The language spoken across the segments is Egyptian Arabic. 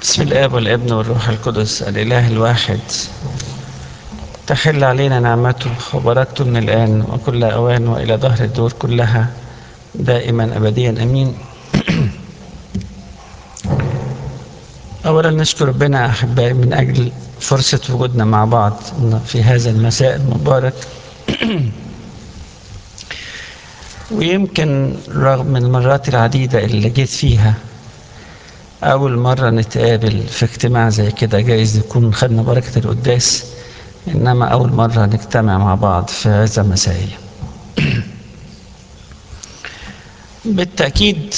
بسم الاب والابن والروح القدس الاله الواحد تحل علينا نعمته وبركته من الان وكل اوان والى ظهر الدور كلها دائما ابديا امين اولا نشكر ربنا احبائي من اجل فرصه وجودنا مع بعض في هذا المساء المبارك ويمكن رغم المرات العديده اللي جيت فيها أول مرة نتقابل في اجتماع زي كده جايز نكون خدنا بركة القداس إنما أول مرة نجتمع مع بعض في هذا المسائية بالتأكيد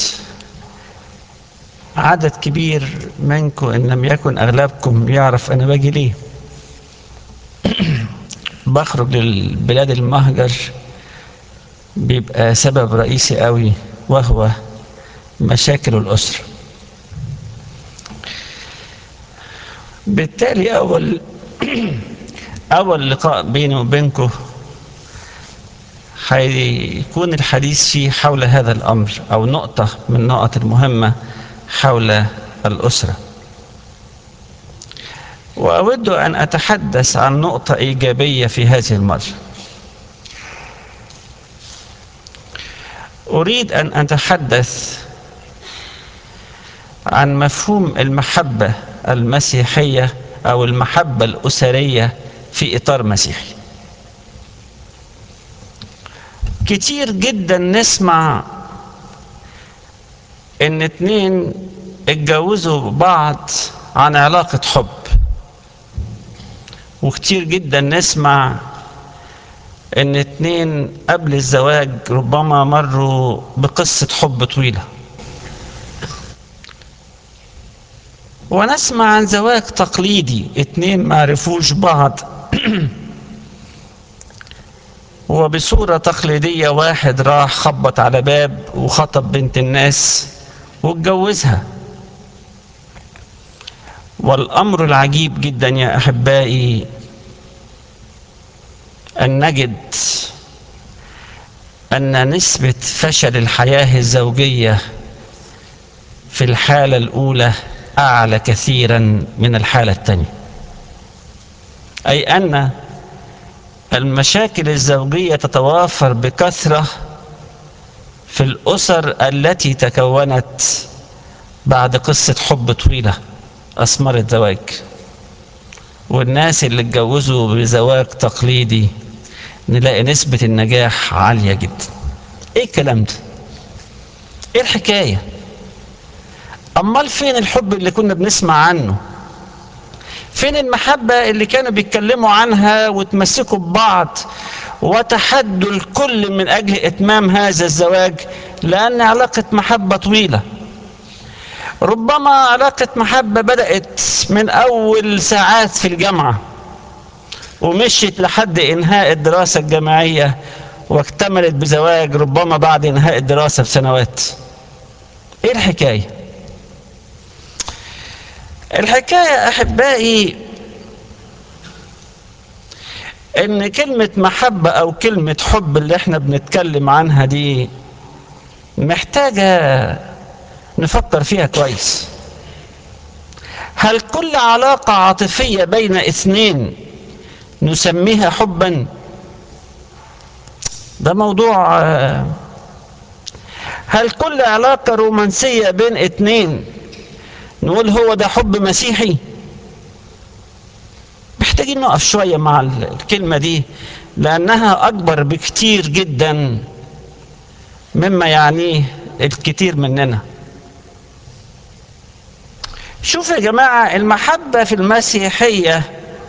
عدد كبير منكم إن لم يكن أغلبكم يعرف أنا باجي ليه بخرج للبلاد المهجر بيبقى سبب رئيسي قوي وهو مشاكل الأسرة بالتالي أول أول لقاء بيني وبينكم هيكون الحديث فيه حول هذا الأمر أو نقطة من النقط المهمة حول الأسرة وأود أن أتحدث عن نقطة إيجابية في هذه المرة أريد أن أتحدث عن مفهوم المحبة المسيحية أو المحبة الأسرية في إطار مسيحي كتير جدا نسمع إن اتنين اتجوزوا بعض عن علاقة حب وكتير جدا نسمع إن اتنين قبل الزواج ربما مروا بقصة حب طويلة ونسمع عن زواج تقليدي اتنين ما عرفوش بعض وبصورة تقليدية واحد راح خبط على باب وخطب بنت الناس واتجوزها والأمر العجيب جدا يا أحبائي أن نجد أن نسبة فشل الحياة الزوجية في الحالة الأولى أعلى كثيرا من الحالة الثانية أي أن المشاكل الزوجية تتوافر بكثرة في الأسر التي تكونت بعد قصة حب طويلة أثمرت زواج والناس اللي اتجوزوا بزواج تقليدي نلاقي نسبة النجاح عالية جدا ايه الكلام ده ايه الحكايه امال فين الحب اللي كنا بنسمع عنه فين المحبة اللي كانوا بيتكلموا عنها وتمسكوا ببعض وتحدوا الكل من أجل إتمام هذا الزواج لأن علاقة محبة طويلة ربما علاقة محبة بدأت من أول ساعات في الجامعة ومشيت لحد إنهاء الدراسة الجامعية واكتملت بزواج ربما بعد إنهاء الدراسة بسنوات إيه الحكاية؟ الحكاية أحبائي إن كلمة محبة أو كلمة حب اللي إحنا بنتكلم عنها دي محتاجة نفكر فيها كويس هل كل علاقة عاطفية بين اثنين نسميها حبا ده موضوع هل كل علاقة رومانسية بين اثنين نقول هو ده حب مسيحي محتاجين نقف شوية مع الكلمة دي لأنها أكبر بكتير جدا مما يعنيه الكثير مننا شوف يا جماعة المحبة في المسيحية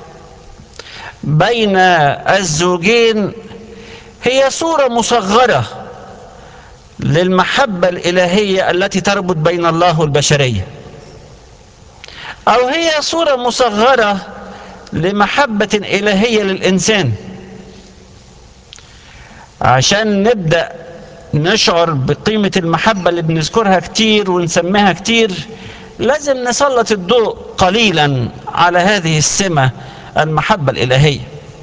بين الزوجين هي صورة مصغرة للمحبة الإلهية التي تربط بين الله والبشرية أو هي صورة مصغرة لمحبة إلهية للإنسان عشان نبدأ نشعر بقيمة المحبة اللي بنذكرها كتير ونسميها كتير لازم نسلط الضوء قليلا على هذه السمة المحبة الإلهية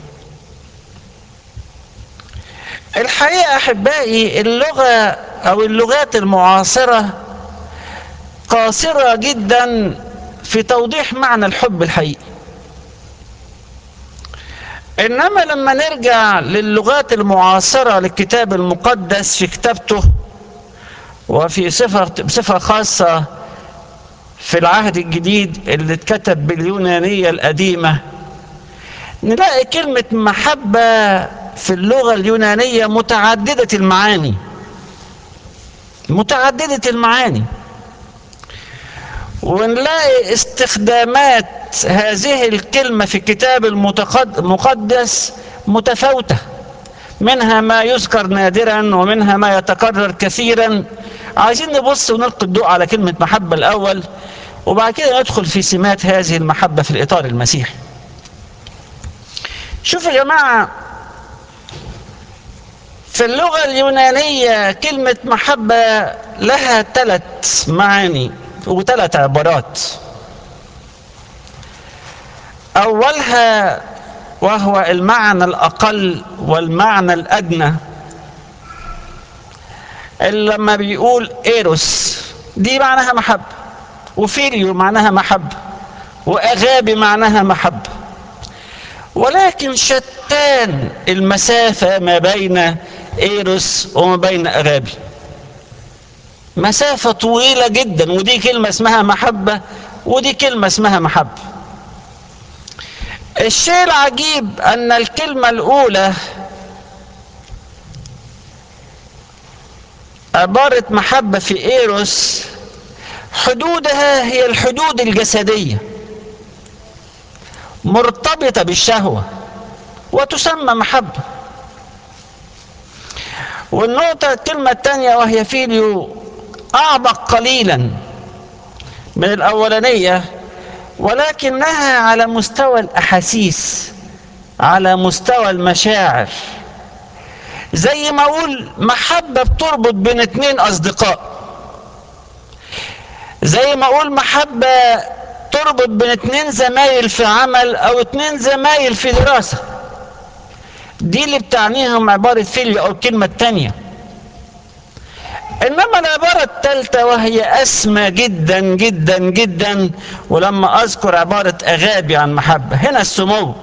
الحقيقة أحبائي اللغة أو اللغات المعاصرة قاصرة جدا في توضيح معنى الحب الحقيقي انما لما نرجع للغات المعاصرة للكتاب المقدس في كتابته وفي صفة بصفة خاصة في العهد الجديد اللي اتكتب باليونانية القديمة نلاقي كلمة محبة في اللغة اليونانية متعددة المعاني متعددة المعاني ونلاقي استخدامات هذه الكلمة في الكتاب المقدس متفاوتة منها ما يذكر نادرا ومنها ما يتكرر كثيرا عايزين نبص ونلقي الضوء على كلمة محبة الأول وبعد كده ندخل في سمات هذه المحبة في الإطار المسيحي شوفوا يا جماعة في اللغة اليونانية كلمة محبة لها ثلاث معاني وثلاث عبارات أولها وهو المعنى الأقل والمعنى الأدنى اللي لما بيقول إيروس دي معناها محبة وفيليو معناها محبة وأغابي معناها محبة ولكن شتان المسافة ما بين إيروس وما بين أغابي مسافة طويلة جدا ودي كلمة اسمها محبة ودي كلمة اسمها محبة الشيء العجيب أن الكلمة الأولى عبارة محبة في إيروس حدودها هي الحدود الجسدية مرتبطة بالشهوة وتسمى محبة والنقطة الكلمة الثانية وهي فيليو أعمق قليلا من الأولانية ولكنها على مستوى الأحاسيس على مستوى المشاعر زي ما أقول محبة بتربط بين اتنين أصدقاء زي ما أقول محبة تربط بين اتنين زمايل في عمل أو اتنين زمايل في دراسة دي اللي بتعنيهم عبارة فيليو أو الكلمة التانية انما العبارة الثالثة وهي اسمى جدا جدا جدا ولما اذكر عبارة اغابي عن محبة هنا السمو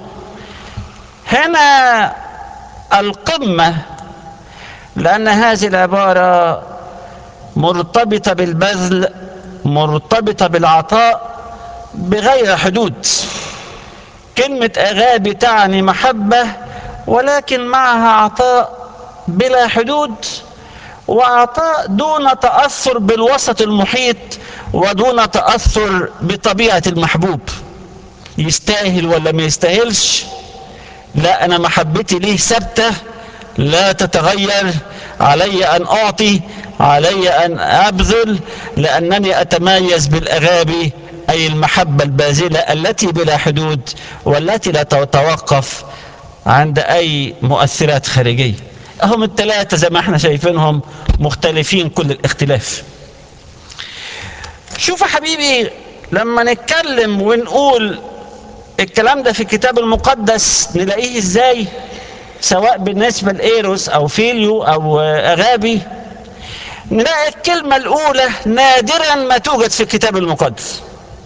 هنا القمة لان هذه العبارة مرتبطة بالبذل مرتبطة بالعطاء بغير حدود كلمة اغابي تعني محبة ولكن معها عطاء بلا حدود وعطاء دون تأثر بالوسط المحيط ودون تأثر بطبيعة المحبوب يستاهل ولا ما يستاهلش لا أنا محبتي ليه ثابتة لا تتغير علي أن أعطي علي أن أبذل لأنني أتميز بالأغابي أي المحبة الباذلة التي بلا حدود والتي لا تتوقف عند أي مؤثرات خارجية هم الثلاثة زي ما احنا شايفينهم مختلفين كل الاختلاف شوف يا حبيبي لما نتكلم ونقول الكلام ده في الكتاب المقدس نلاقيه ازاي سواء بالنسبة لإيروس أو فيليو أو أغابي نلاقي الكلمة الأولى نادرا ما توجد في الكتاب المقدس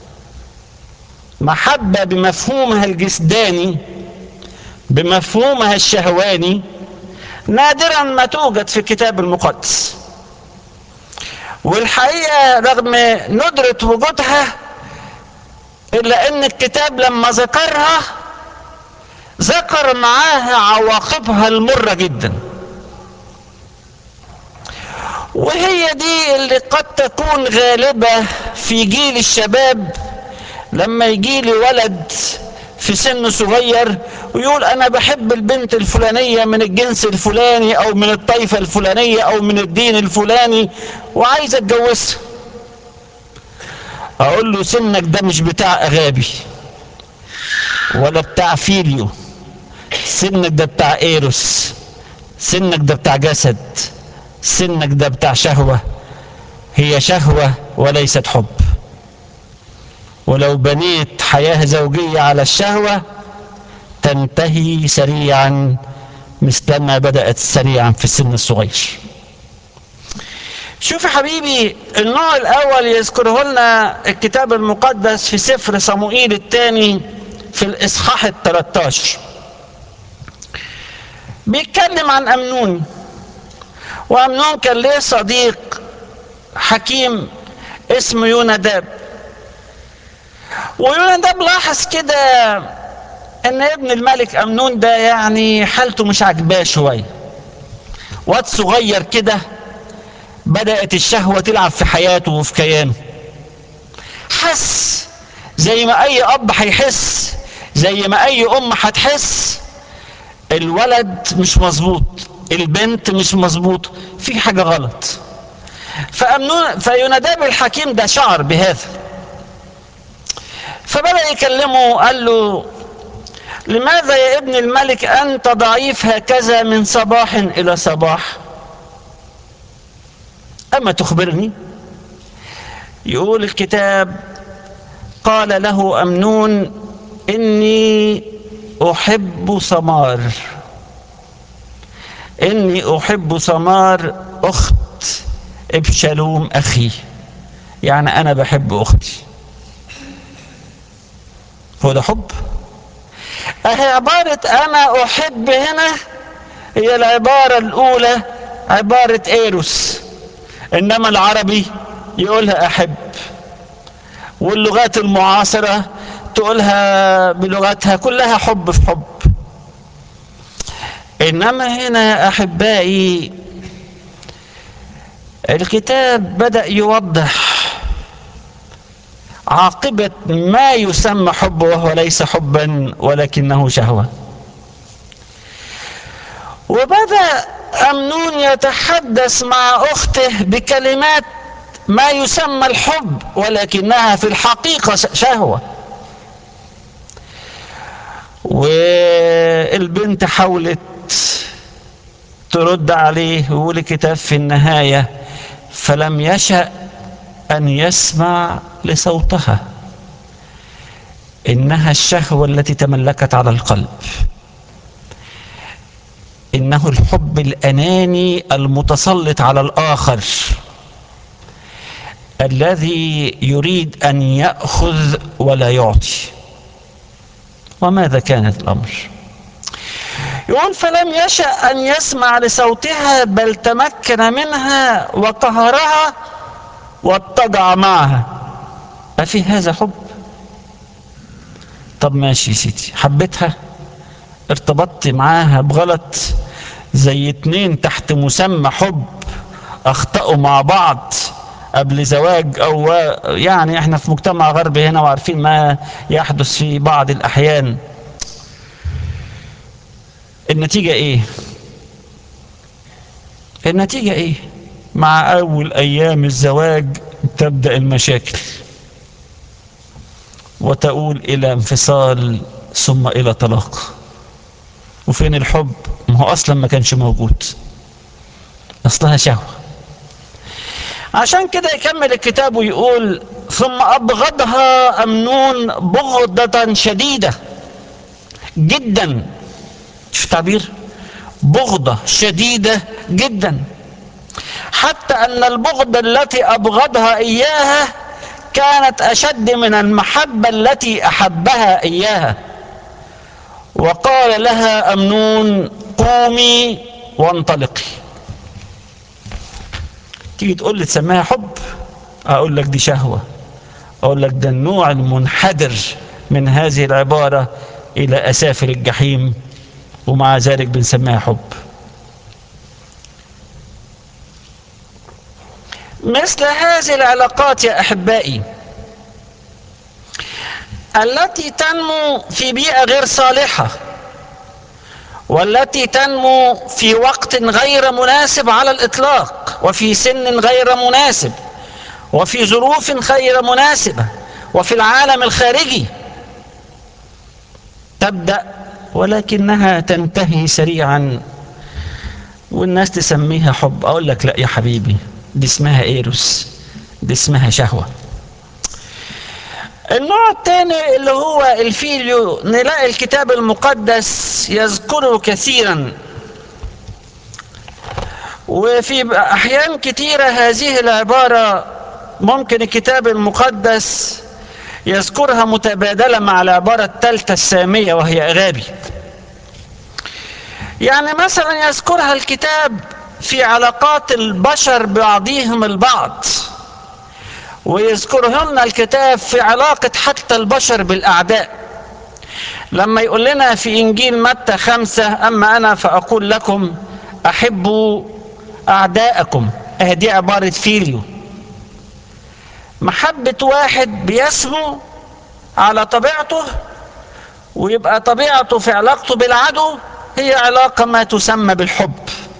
محبة بمفهومها الجسداني بمفهومها الشهواني نادرا ما توجد في الكتاب المقدس والحقيقة رغم ندرة وجودها إلا أن الكتاب لما ذكرها ذكر معاها عواقبها المرة جدا وهي دي اللي قد تكون غالبة في جيل الشباب لما يجي لي ولد في سن صغير ويقول انا بحب البنت الفلانية من الجنس الفلاني او من الطائفة الفلانية او من الدين الفلاني وعايز اتجوزها اقول له سنك ده مش بتاع اغابي ولا بتاع فيليو سنك ده بتاع ايروس سنك ده بتاع جسد سنك ده بتاع شهوة هي شهوة وليست حب ولو بنيت حياة زوجية على الشهوة تنتهي سريعا مثلما بدأت سريعا في السن الصغير شوف يا حبيبي النوع الاول يذكره لنا الكتاب المقدس في سفر صموئيل الثاني في الاصحاح ال 13 بيتكلم عن امنون وامنون كان ليه صديق حكيم اسمه يوناداب ويوناداب لاحظ كده ان ابن الملك امنون ده يعني حالته مش عاجباه شويه واد صغير كده بدات الشهوه تلعب في حياته وفي كيانه حس زي ما اي اب هيحس زي ما اي ام هتحس الولد مش مظبوط البنت مش مظبوط في حاجه غلط فأمنون فيوناداب الحكيم ده شعر بهذا فبدأ يكلمه قال له لماذا يا ابن الملك أنت ضعيف هكذا من صباح إلى صباح أما تخبرني يقول الكتاب قال له أمنون إني أحب سمار إني أحب سمار أخت ابشالوم أخي يعني أنا بحب أختي هو ده حب أهي عبارة أنا أحب هنا هي العبارة الأولى عبارة إيروس إنما العربي يقولها أحب واللغات المعاصرة تقولها بلغتها كلها حب في حب إنما هنا أحبائي الكتاب بدأ يوضح عاقبة ما يسمى حب وهو ليس حبا ولكنه شهوة وبدأ أمنون يتحدث مع أخته بكلمات ما يسمى الحب ولكنها في الحقيقة شهوة والبنت حاولت ترد عليه ويقول الكتاب في النهاية فلم يشأ أن يسمع لصوتها إنها الشهوة التي تملكت على القلب إنه الحب الأناني المتسلط على الآخر الذي يريد أن يأخذ ولا يعطي وماذا كانت الأمر يقول فلم يشأ أن يسمع لصوتها بل تمكن منها وقهرها واتجع معها أفي هذا حب طب ماشي يا سيدي حبيتها ارتبطت معاها بغلط زي اتنين تحت مسمى حب اخطأوا مع بعض قبل زواج او يعني احنا في مجتمع غربي هنا وعارفين ما يحدث في بعض الاحيان النتيجة ايه النتيجة ايه مع اول ايام الزواج تبدأ المشاكل وتؤول الى انفصال ثم الى طلاق وفين الحب ما هو اصلا ما كانش موجود اصلها شهوة عشان كده يكمل الكتاب ويقول ثم ابغضها امنون بغضة شديدة جدا شوف تعبير بغضة شديدة جدا حتى أن البغضة التي أبغضها إياها كانت أشد من المحبة التي أحبها إياها وقال لها أمنون قومي وانطلقي تيجي تقول لي تسميها حب أقول لك دي شهوة أقول لك ده النوع المنحدر من هذه العبارة إلى أسافل الجحيم ومع ذلك بنسميها حب مثل هذه العلاقات يا احبائي التي تنمو في بيئه غير صالحه والتي تنمو في وقت غير مناسب على الاطلاق وفي سن غير مناسب وفي ظروف غير مناسبه وفي العالم الخارجي تبدا ولكنها تنتهي سريعا والناس تسميها حب اقول لك لا يا حبيبي دي اسمها ايروس دي اسمها شهوة النوع الثاني اللي هو الفيليو نلاقي الكتاب المقدس يذكره كثيرا وفي أحيان كتيرة هذه العبارة ممكن الكتاب المقدس يذكرها متبادلة مع العبارة الثالثة السامية وهي أغابي يعني مثلا يذكرها الكتاب في علاقات البشر ببعضهم البعض ويذكره لنا الكتاب في علاقة حتى البشر بالأعداء لما يقول لنا في إنجيل متى خمسة أما أنا فأقول لكم أحبوا أعداءكم أهدي عبارة فيليو محبة واحد بيسمو على طبيعته ويبقى طبيعته في علاقته بالعدو هي علاقة ما تسمى بالحب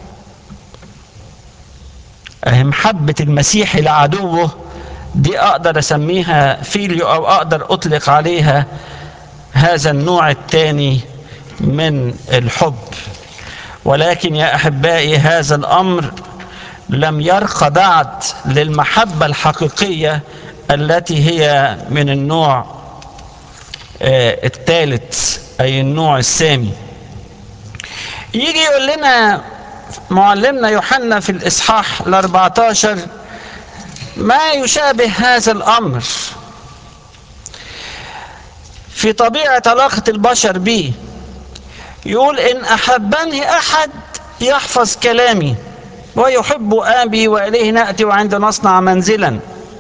أهي محبة المسيح لعدوه دي أقدر أسميها فيليو أو أقدر أطلق عليها هذا النوع الثاني من الحب ولكن يا أحبائي هذا الأمر لم يرق بعد للمحبة الحقيقية التي هي من النوع الثالث أي النوع السامي يجي يقول لنا معلمنا يوحنا في الإصحاح ال 14 ما يشابه هذا الأمر في طبيعة علاقة البشر به يقول إن أحبني أحد يحفظ كلامي ويحب أبي وإليه نأتي وعند نصنع منزلا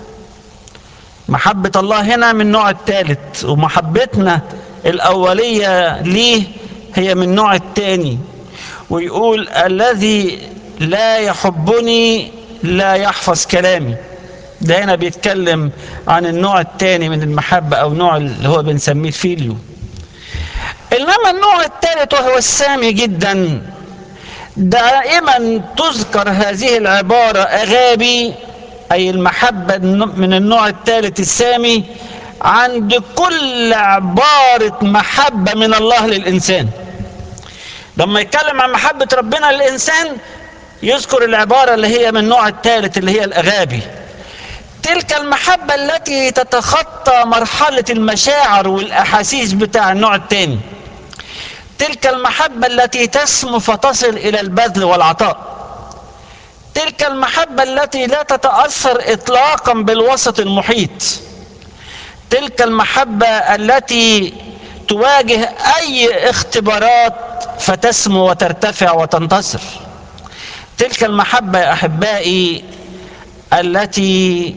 محبة الله هنا من النوع الثالث ومحبتنا الأولية ليه هي من النوع الثاني ويقول الذي لا يحبني لا يحفظ كلامي ده هنا بيتكلم عن النوع الثاني من المحبة أو نوع اللي هو بنسميه فيليو إنما النوع الثالث وهو السامي جدا دائما تذكر هذه العبارة أغابي أي المحبة من النوع الثالث السامي عند كل عبارة محبة من الله للإنسان لما يتكلم عن محبة ربنا للإنسان يذكر العبارة اللي هي من النوع الثالث اللي هي الأغابي تلك المحبة التي تتخطى مرحلة المشاعر والأحاسيس بتاع النوع الثاني تلك المحبة التي تسمو فتصل إلى البذل والعطاء تلك المحبة التي لا تتأثر إطلاقا بالوسط المحيط تلك المحبة التي تواجه أي اختبارات فتسمو وترتفع وتنتصر تلك المحبة يا أحبائي التي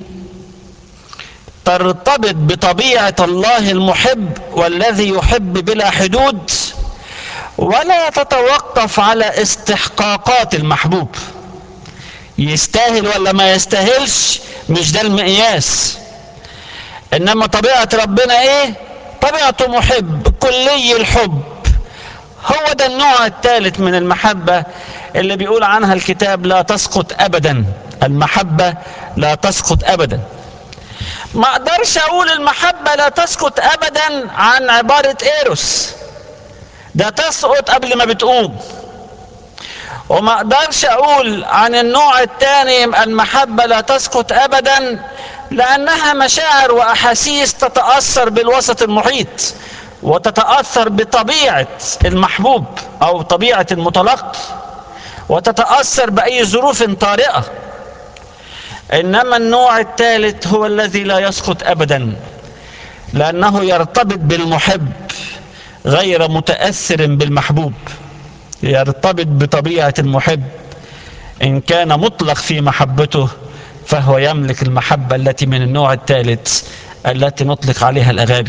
ترتبط بطبيعة الله المحب والذي يحب بلا حدود ولا تتوقف على استحقاقات المحبوب يستاهل ولا ما يستاهلش مش ده المقياس انما طبيعة ربنا ايه طبيعته محب كلي الحب هو ده النوع الثالث من المحبة اللي بيقول عنها الكتاب لا تسقط ابدا المحبة لا تسقط ابدا ما اقدرش اقول المحبة لا تسقط ابدا عن عبارة ايروس ده تسقط قبل ما بتقوم وما اقدرش اقول عن النوع الثاني المحبة لا تسقط ابدا لانها مشاعر واحاسيس تتأثر بالوسط المحيط وتتأثر بطبيعة المحبوب او طبيعة المتلقي وتتأثر بأي ظروف طارئة إنما النوع الثالث هو الذي لا يسقط أبدا لأنه يرتبط بالمحب غير متأثر بالمحبوب يرتبط بطبيعة المحب إن كان مطلق في محبته فهو يملك المحبة التي من النوع الثالث التي نطلق عليها الأغابي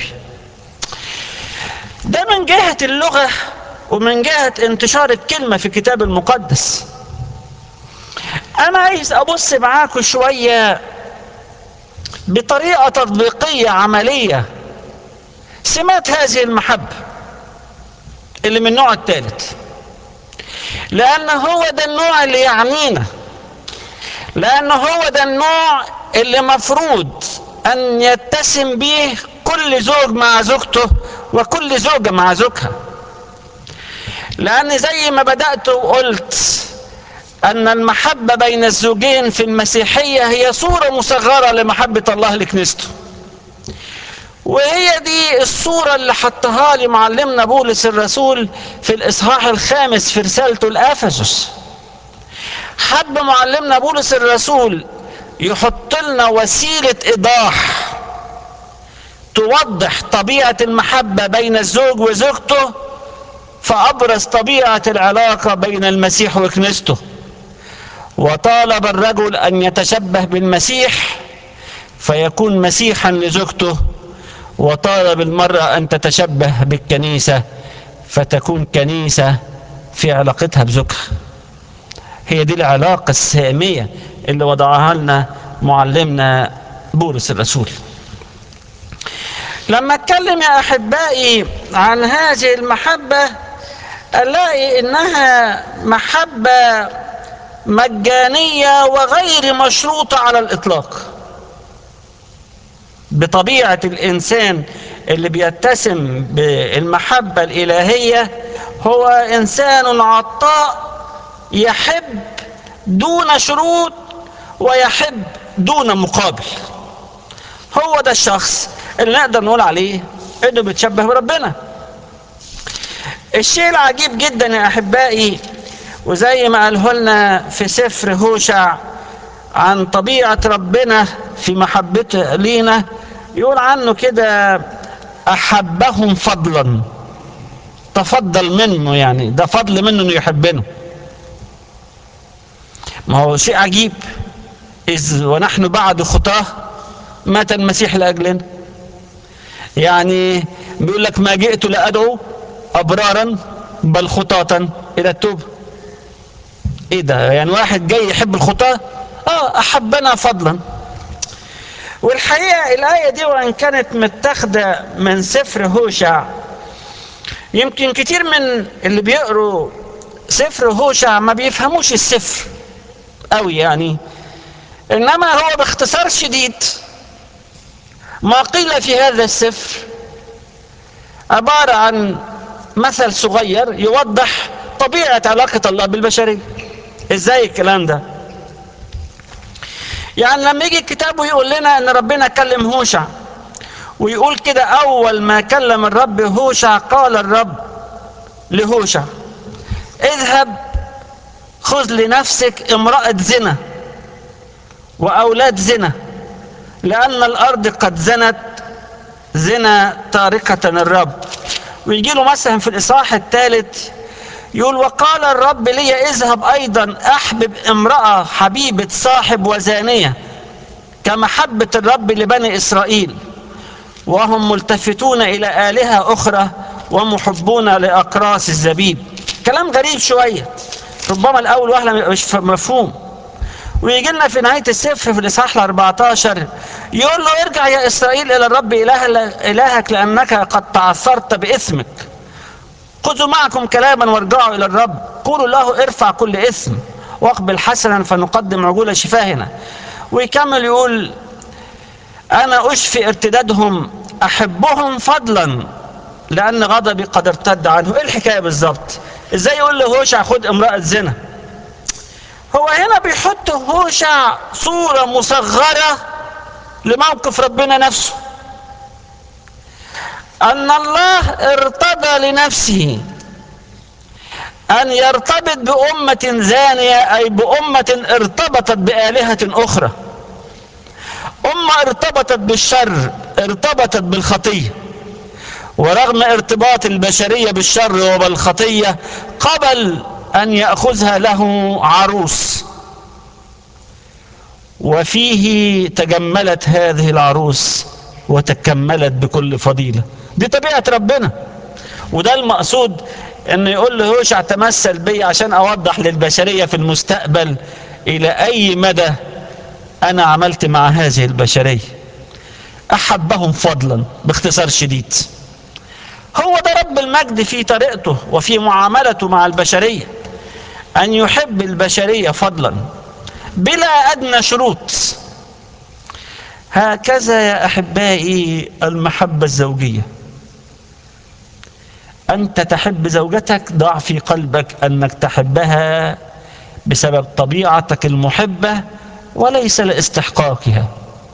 ده من جهة اللغة ومن جهة انتشار الكلمة في الكتاب المقدس أنا عايز أبص معاكم شوية بطريقة تطبيقية عملية سمات هذه المحبة اللي من النوع الثالث لأن هو ده النوع اللي يعنينا لأن هو ده النوع اللي مفروض أن يتسم به كل زوج مع زوجته وكل زوجة مع زوجها لأن زي ما بدأت وقلت أن المحبة بين الزوجين في المسيحية هي صورة مصغرة لمحبة الله لكنيسته وهي دي الصورة اللي حطها لي معلمنا بولس الرسول في الإصحاح الخامس في رسالته لأفسس حب معلمنا بولس الرسول يحط لنا وسيلة إيضاح توضح طبيعة المحبة بين الزوج وزوجته فأبرز طبيعة العلاقة بين المسيح وكنيسته وطالب الرجل أن يتشبه بالمسيح فيكون مسيحا لزوجته وطالب المرأة أن تتشبه بالكنيسة فتكون كنيسة في علاقتها بزوجها هي دي العلاقة السامية اللي وضعها لنا معلمنا بولس الرسول لما اتكلم يا احبائي عن هذه المحبه الاقي انها محبه مجانيه وغير مشروطه على الاطلاق بطبيعه الانسان اللي بيتسم بالمحبه الالهيه هو انسان عطاء يحب دون شروط ويحب دون مقابل هو ده الشخص اللي نقدر نقول عليه انه بيتشبه بربنا الشيء العجيب جدا يا احبائي وزي ما قاله لنا في سفر هوشع عن طبيعة ربنا في محبته لينا يقول عنه كده أحبهم فضلا تفضل منه يعني ده فضل منه انه يحبنا ما هو شيء عجيب إذ ونحن بعد خطاه مات المسيح لأجلنا يعني بيقول لك ما جئت لأدعو أبرارا بل خطاة إلى التوبة إيه ده يعني واحد جاي يحب الخطاة آه أحبنا فضلا والحقيقة الآية دي وإن كانت متاخدة من سفر هوشع يمكن كتير من اللي بيقروا سفر هوشع ما بيفهموش السفر قوي يعني انما هو باختصار شديد ما قيل في هذا السفر عبارة عن مثل صغير يوضح طبيعة علاقة الله بالبشرية ازاي الكلام ده يعني لما يجي الكتاب ويقول لنا ان ربنا كلم هوشع ويقول كده اول ما كلم الرب هوشع قال الرب لهوشع اذهب خذ لنفسك امرأة زنا وأولاد زنا لأن الأرض قد زنت زنا تاركة الرب ويجي له مثلا في الإصحاح الثالث يقول وقال الرب لي اذهب أيضا أحبب امرأة حبيبة صاحب وزانية كمحبة الرب لبني إسرائيل وهم ملتفتون إلى آلهة أخرى ومحبون لأقراص الزبيب كلام غريب شوية ربما الأول وهلة مش مفهوم ويجي لنا في نهاية السفر في الإصحاح ال 14 يقول له ارجع يا إسرائيل إلى الرب إله إلهك لأنك قد تعثرت بإثمك خذوا معكم كلاما وارجعوا إلى الرب قولوا له ارفع كل إثم واقبل حسنا فنقدم عجول شفاهنا ويكمل يقول أنا أشفي ارتدادهم أحبهم فضلا لأن غضبي قد ارتد عنه إيه الحكاية بالظبط إزاي يقول له هوشع خد امرأة زنا هو هنا بيحط هوشع صورة مصغرة لموقف ربنا نفسه أن الله ارتضى لنفسه أن يرتبط بأمة زانية أي بأمة ارتبطت بآلهة أخرى أمة ارتبطت بالشر ارتبطت بالخطية ورغم ارتباط البشرية بالشر وبالخطية قبل أن يأخذها له عروس وفيه تجملت هذه العروس وتكملت بكل فضيلة دي طبيعة ربنا وده المقصود انه يقول له هوشع تمثل بي عشان اوضح للبشرية في المستقبل الى اي مدى انا عملت مع هذه البشرية احبهم فضلا باختصار شديد هو ده رب المجد في طريقته وفي معاملته مع البشرية أن يحب البشرية فضلا بلا أدنى شروط هكذا يا أحبائي المحبة الزوجية أنت تحب زوجتك ضع في قلبك أنك تحبها بسبب طبيعتك المحبة وليس لاستحقاقها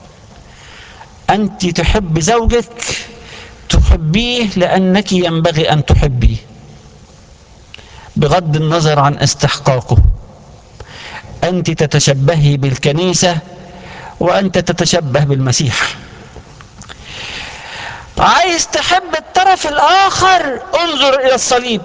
أنت تحب زوجك تحبيه لأنك ينبغي أن تحبيه بغض النظر عن استحقاقه أنت تتشبهي بالكنيسة وأنت تتشبه بالمسيح عايز تحب الطرف الآخر انظر إلى الصليب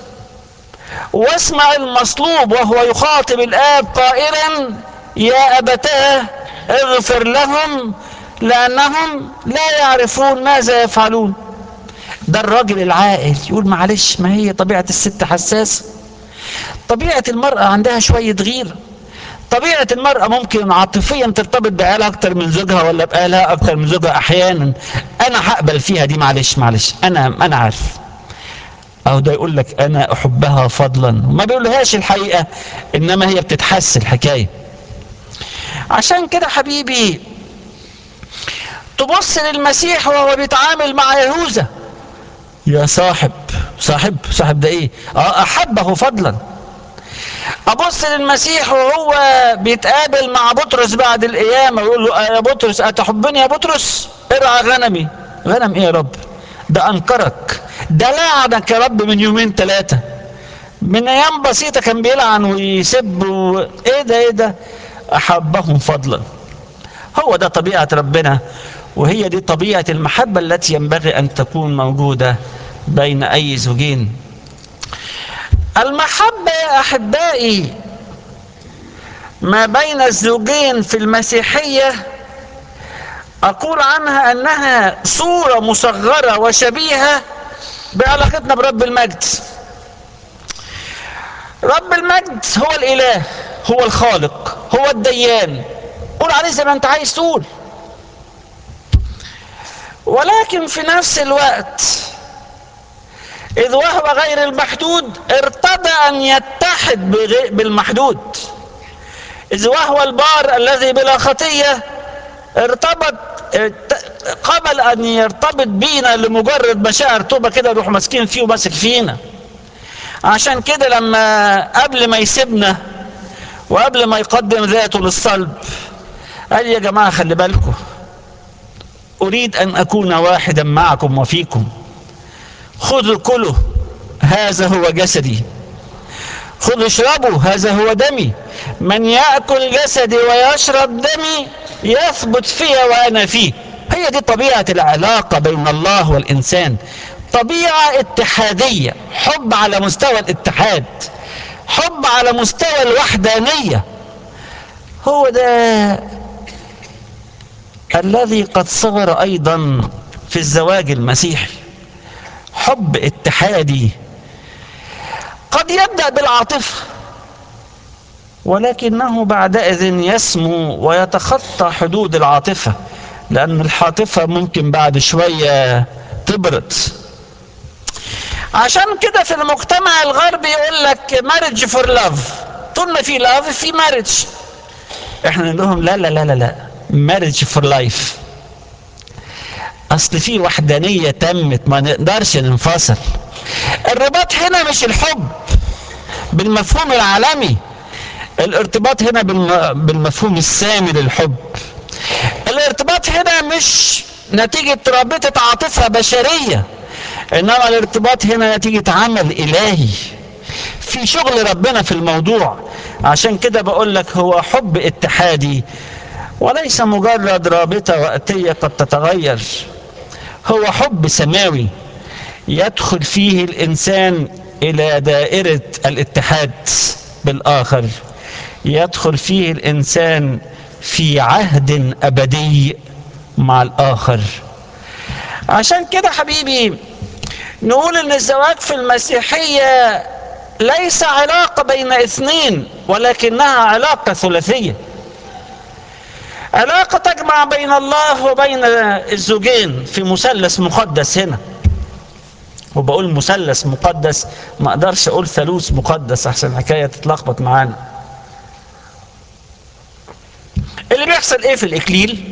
واسمع المصلوب وهو يخاطب الآب قائلا يا أبتاه اغفر لهم لأنهم لا يعرفون ماذا يفعلون ده الراجل العاقل يقول معلش ما هي طبيعة الست حساسة طبيعة المرأة عندها شوية غيرة طبيعة المرأة ممكن عاطفيا ترتبط بقالها أكتر من زوجها ولا بقالها أكتر من زوجها أحيانا أنا هقبل فيها دي معلش معلش أنا أنا عارف أهو ده يقول لك أنا أحبها فضلا ما بيقولهاش الحقيقة إنما هي بتتحس الحكاية عشان كده حبيبي تبص للمسيح وهو بيتعامل مع يهوذا يا صاحب صاحب صاحب ده ايه اه احبه فضلا ابص للمسيح وهو بيتقابل مع بطرس بعد القيامه ويقول له يا بطرس اتحبني يا بطرس ارعى غنمي غنم ايه يا رب ده انكرك ده لعنك يا رب من يومين ثلاثه من ايام بسيطه كان بيلعن ويسب و... ايه ده ايه ده احبهم فضلا هو ده طبيعه ربنا وهي دي طبيعه المحبه التي ينبغي ان تكون موجوده بين اي زوجين المحبه يا احبائي ما بين الزوجين في المسيحيه اقول عنها انها صوره مصغره وشبيهه بعلاقتنا برب المجد رب المجد هو الاله هو الخالق هو الديان قول عليه زي ما انت عايز تقول ولكن في نفس الوقت إذ وهو غير المحدود ارتضى أن يتحد بالمحدود إذ وهو البار الذي بلا خطية ارتبط قبل أن يرتبط بينا لمجرد مشاعر توبة كده يروح ماسكين فيه وماسك فينا عشان كده لما قبل ما يسيبنا وقبل ما يقدم ذاته للصلب قال يا جماعة خلي بالكم أريد أن أكون واحدا معكم وفيكم خذوا كلوا هذا هو جسدي خذوا اشربوا هذا هو دمي من يأكل جسدي ويشرب دمي يثبت فيا وأنا فيه هي دي طبيعة العلاقة بين الله والإنسان طبيعة اتحادية حب على مستوى الاتحاد حب على مستوى الوحدانية هو ده الذي قد صغر أيضا في الزواج المسيحي حب اتحادي قد يبدأ بالعاطفة ولكنه بعدئذ يسمو ويتخطى حدود العاطفة لأن العاطفة ممكن بعد شوية تبرد عشان كده في المجتمع الغربي يقول لك مارج فور لاف طول ما في لاف في مارج احنا نقول لهم لا لا لا لا لا مارج فور لايف اصل في وحدانيه تمت ما نقدرش ننفصل الرباط هنا مش الحب بالمفهوم العالمي الارتباط هنا بالمفهوم السامي للحب الارتباط هنا مش نتيجة رابطة عاطفة بشرية انما الارتباط هنا نتيجة عمل الهي في شغل ربنا في الموضوع عشان كده بقول لك هو حب اتحادي وليس مجرد رابطة وقتية قد تتغير هو حب سماوي يدخل فيه الإنسان إلى دائرة الاتحاد بالآخر يدخل فيه الإنسان في عهد أبدي مع الآخر عشان كده حبيبي نقول ان الزواج في المسيحية ليس علاقة بين اثنين ولكنها علاقة ثلاثية علاقة تجمع بين الله وبين الزوجين في مثلث مقدس هنا وبقول مثلث مقدس ما اقدرش اقول ثالوث مقدس احسن الحكايه تتلخبط معانا اللي بيحصل ايه في الاكليل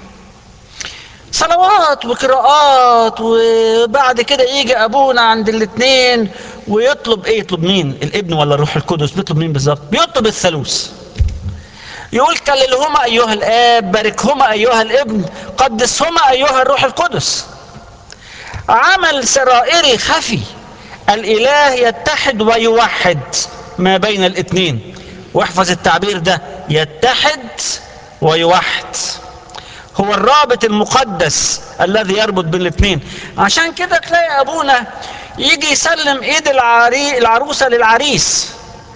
صلوات وقراءات وبعد كده يجي ابونا عند الاثنين ويطلب ايه يطلب مين الابن ولا الروح القدس بيطلب مين بالظبط بيطلب الثالوث يقول كللهما ايها الاب باركهما ايها الابن قدسهما ايها الروح القدس عمل سرائري خفي الاله يتحد ويوحد ما بين الاثنين واحفظ التعبير ده يتحد ويوحد هو الرابط المقدس الذي يربط بين الاثنين عشان كده تلاقي ابونا يجي يسلم ايد العري... العروسه للعريس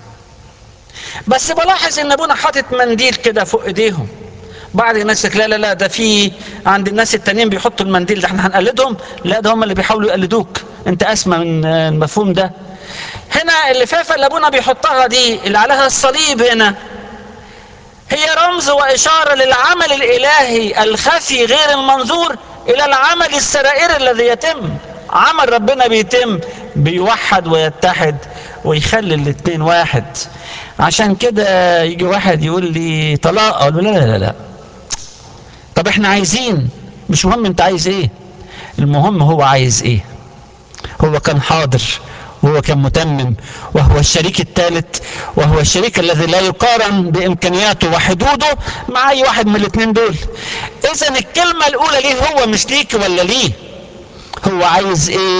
بس بلاحظ ان ابونا حاطط منديل كده فوق ايديهم بعض الناس يقول لا لا لا ده في عند الناس التانيين بيحطوا المنديل ده احنا هنقلدهم لا ده هم اللي بيحاولوا يقلدوك انت اسمى من المفهوم ده هنا اللفافه اللي ابونا بيحطها دي اللي عليها الصليب هنا هي رمز واشاره للعمل الالهي الخفي غير المنظور الى العمل السرائري الذي يتم عمل ربنا بيتم بيوحد ويتحد ويخلي الاتنين واحد عشان كده يجي واحد يقول لي طلاق اقول له لا لا لا طب احنا عايزين مش مهم انت عايز ايه المهم هو عايز ايه هو كان حاضر وهو كان متمم وهو الشريك الثالث وهو الشريك الذي لا يقارن بامكانياته وحدوده مع اي واحد من الاثنين دول اذا الكلمه الاولى ليه هو مش ليك ولا ليه هو عايز ايه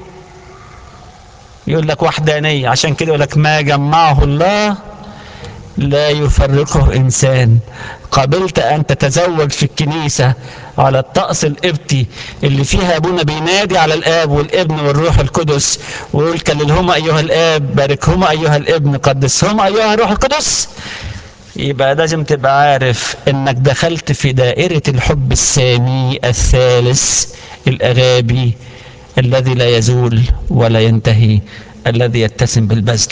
يقول لك وحدانيه عشان كده يقول لك ما جمعه الله لا يفرقه انسان قبلت ان تتزوج في الكنيسه على الطقس القبطي اللي فيها ابونا بينادي على الاب والابن والروح القدس ويقول كللهما ايها الاب باركهما ايها الابن قدسهما ايها الروح القدس يبقى لازم تبقى عارف انك دخلت في دائره الحب السامي الثالث الاغابي الذي لا يزول ولا ينتهي الذي يتسم بالبذل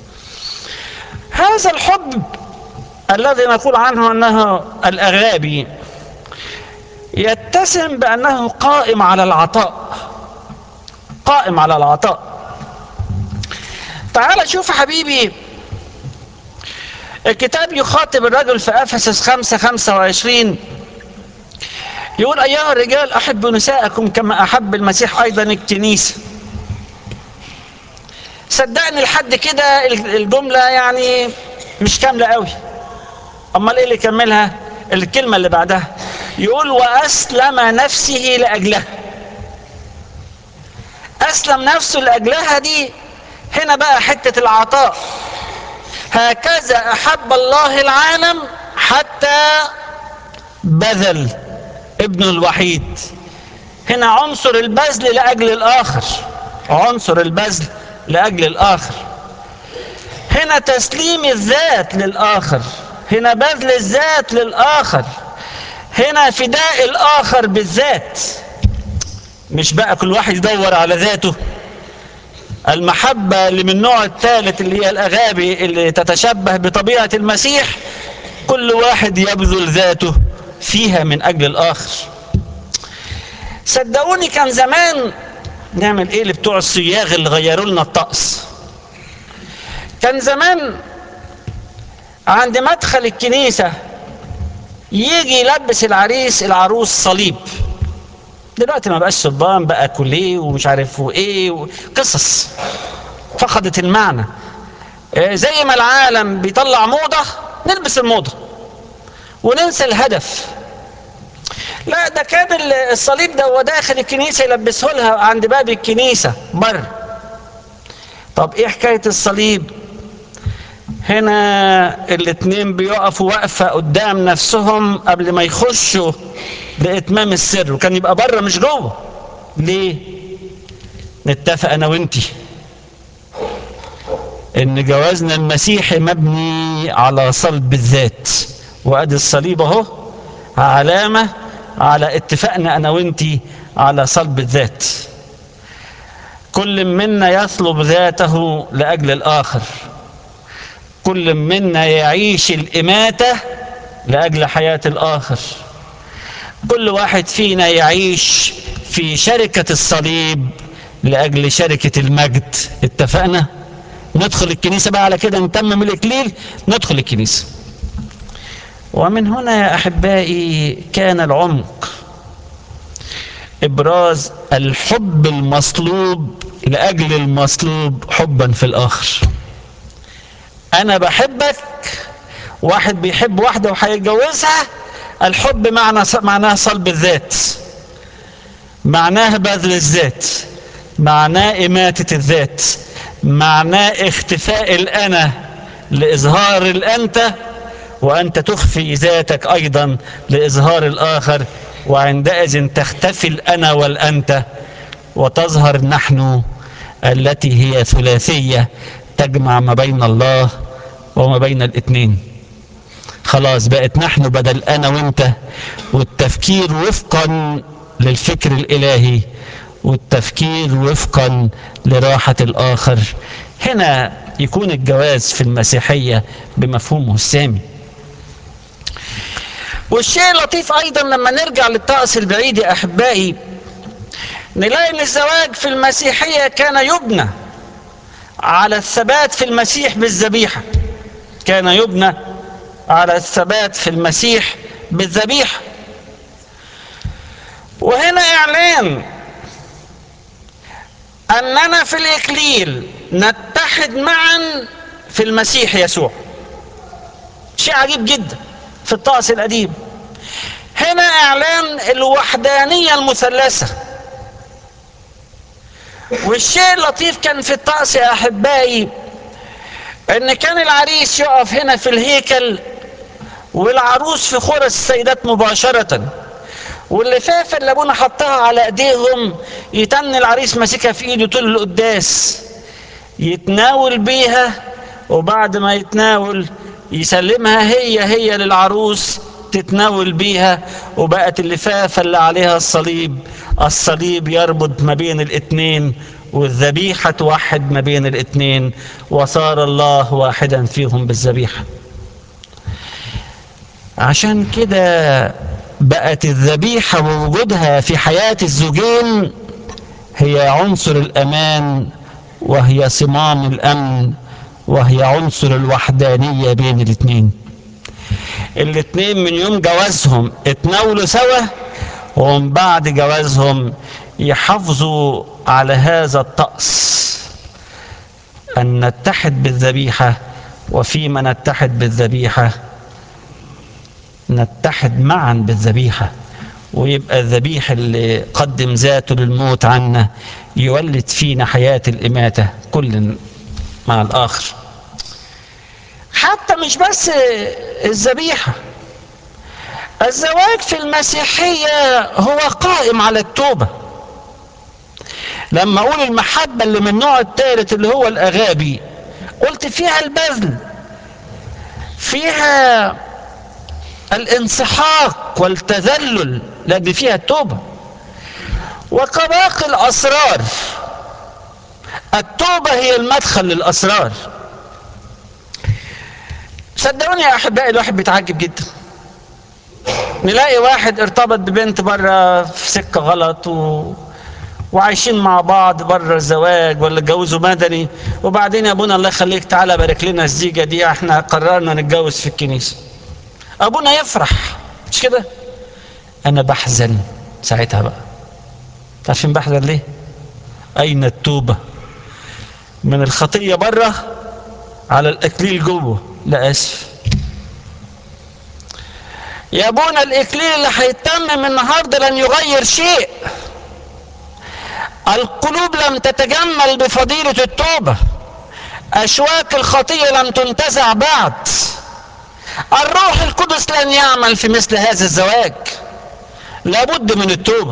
هذا الحب الذي نقول عنه انه الاغابي يتسم بانه قائم على العطاء قائم على العطاء تعال شوف حبيبي الكتاب يخاطب الرجل في افسس 5 25 يقول ايها الرجال احبوا نساءكم كما احب المسيح ايضا الكنيسه صدقني لحد كده الجمله يعني مش كامله قوي امال ايه اللي يكملها الكلمه اللي بعدها يقول واسلم نفسه لاجلها اسلم نفسه لاجلها دي هنا بقى حته العطاء هكذا احب الله العالم حتى بذل ابنه الوحيد هنا عنصر البذل لاجل الاخر عنصر البذل لاجل الاخر هنا تسليم الذات للاخر هنا بذل الذات للاخر هنا فداء الاخر بالذات مش بقى كل واحد يدور على ذاته المحبة اللي من النوع الثالث اللي هي الأغابي اللي تتشبه بطبيعة المسيح كل واحد يبذل ذاته فيها من أجل الآخر صدقوني كان زمان نعمل ايه اللي بتوع الصياغ اللي غيروا لنا الطقس كان زمان عند مدخل الكنيسة يجي يلبس العريس العروس صليب دلوقتي ما بقاش صلبان بقى كوليه ومش عارف وايه قصص فقدت المعنى زي ما العالم بيطلع موضة نلبس الموضة وننسى الهدف لا ده كان الصليب ده هو داخل الكنيسة يلبسه لها عند باب الكنيسة بره طب ايه حكاية الصليب هنا الاتنين بيقفوا وقفة قدام نفسهم قبل ما يخشوا لإتمام السر وكان يبقى بره مش جوه ليه نتفق أنا وإنتي إن جوازنا المسيحي مبني على صلب الذات وأدي الصليب أهو علامة على اتفاقنا أنا وإنتي على صلب الذات كل منا يطلب ذاته لأجل الآخر كل منا يعيش الإماتة لأجل حياة الآخر كل واحد فينا يعيش في شركة الصليب لأجل شركة المجد اتفقنا ندخل الكنيسة بقى على كده نتمم الإكليل ندخل الكنيسة ومن هنا يا أحبائي كان العمق إبراز الحب المصلوب لأجل المصلوب حبا في الآخر أنا بحبك واحد بيحب واحدة وهيتجوزها الحب معنى معناه صلب الذات معناه بذل الذات معناه إماتة الذات معناه اختفاء الأنا لإظهار الأنت وأنت تخفي ذاتك أيضا لإظهار الآخر وعندئذ تختفي الأنا والأنت وتظهر نحن التي هي ثلاثية تجمع ما بين الله وما بين الاثنين خلاص بقت نحن بدل أنا وأنت والتفكير وفقا للفكر الإلهي والتفكير وفقا لراحة الآخر هنا يكون الجواز في المسيحية بمفهومه السامي والشيء اللطيف أيضا لما نرجع للطقس البعيد يا أحبائي نلاقي ان الزواج في المسيحية كان يبنى على الثبات في المسيح بالذبيحة كان يبنى على الثبات في المسيح بالذبيحة وهنا إعلان أننا في الإكليل نتحد معا في المسيح يسوع شيء عجيب جدا في الطقس القديم هنا إعلان الوحدانية المثلثة والشيء اللطيف كان في الطقس يا أحبائي إن كان العريس يقف هنا في الهيكل والعروس في خرس السيدات مباشرة واللفافة اللي ابونا حطها على ايديهم يتن العريس ماسكها في ايده طول القداس يتناول بيها وبعد ما يتناول يسلمها هي هي للعروس تتناول بيها وبقت اللفافة اللي عليها الصليب الصليب يربط ما بين الاتنين والذبيحة توحد ما بين الاتنين وصار الله واحدا فيهم بالذبيحة عشان كده بقت الذبيحة ووجودها في حياة الزوجين هي عنصر الأمان وهي صمام الأمن وهي عنصر الوحدانية بين الاتنين الاتنين من يوم جوازهم اتناولوا سوا ومن بعد جوازهم يحافظوا على هذا الطقس أن نتحد بالذبيحة وفيما نتحد بالذبيحة نتحد معا بالذبيحة ويبقى الذبيح اللي قدم ذاته للموت عنا يولد فينا حياة الإماتة كل مع الآخر حتى مش بس الذبيحة الزواج في المسيحية هو قائم على التوبة لما أقول المحبة اللي من النوع الثالث اللي هو الأغابي قلت فيها البذل فيها الانسحاق والتذلل لأن فيها التوبة وكباقي الأسرار التوبة هي المدخل للأسرار صدقوني يا أحبائي الواحد بيتعجب جدا نلاقي واحد ارتبط ببنت بره في سكة غلط و... وعايشين مع بعض بره الزواج ولا اتجوزوا مدني وبعدين يا ابونا الله يخليك تعالى بارك لنا الزيجة دي احنا قررنا نتجوز في الكنيسة ابونا يفرح مش كده انا بحزن ساعتها بقى عارفين بحزن ليه اين التوبة من الخطية بره على الاكليل جوه لا اسف يا ابونا الاكليل اللي هيتمم النهارده لن يغير شيء القلوب لم تتجمل بفضيلة التوبة أشواك الخطية لم تنتزع بعد الروح القدس لن يعمل في مثل هذا الزواج لابد من التوبة